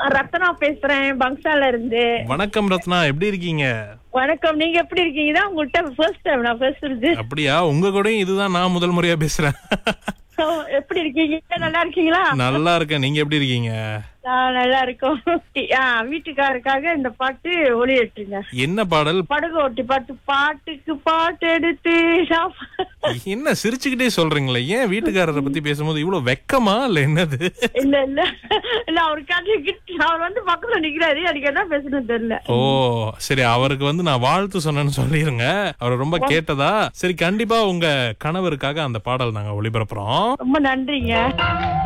ரத்னா பேசுறேன் பங்சால இருந்து வணக்கம் ரத்னா எப்படி இருக்கீங்க வணக்கம் நீங்க எப்படி இருக்கீங்க தான் உங்கள்கிட்ட ஃபர்ஸ்ட் டைம் நான் பேசுறது அப்படியா உங்க கூடயும் இதுதான் நான் முதல் முறையா பேசுறேன் So, எப்படி இருக்கீங்க நல்லா இருக்கீங்களா நல்லா இருக்கேன் நீங்க எப்படி இருக்கீங்க நான் நல்லா இருக்கோம் ஆ, வீட்டுக்காரருக்காக இந்த பாட்டு ஒளியிட்டுருங்க என்ன பாடல் படகு ஓட்டி பாட்டு பாட்டுக்கு பாட்டு எடுத்து சாப்ப- என்ன சிரிச்சுக்கிட்டே சொல்றீங்களே ஏன் வீட்டுக்காரரை பத்தி பேசும்போது இவ்வளவு வெக்கமா இல்ல என்னது இல்ல இல்ல இல்ல அவரு கிட்ட அவர் வந்து பக்கத்துல நிக்கிறாரு எனக்கு என்ன பேசணும்னு தெரியல ஓ சரி அவருக்கு வந்து நான் வாழ்த்து சொன்னேன்னு சொல்லிருங்க அவர் ரொம்ப கேட்டதா சரி கண்டிப்பா உங்க கணவருக்காக அந்த பாடல் நாங்க ஒளிபரப்புறோம் ரொம்ப நன்றிங்க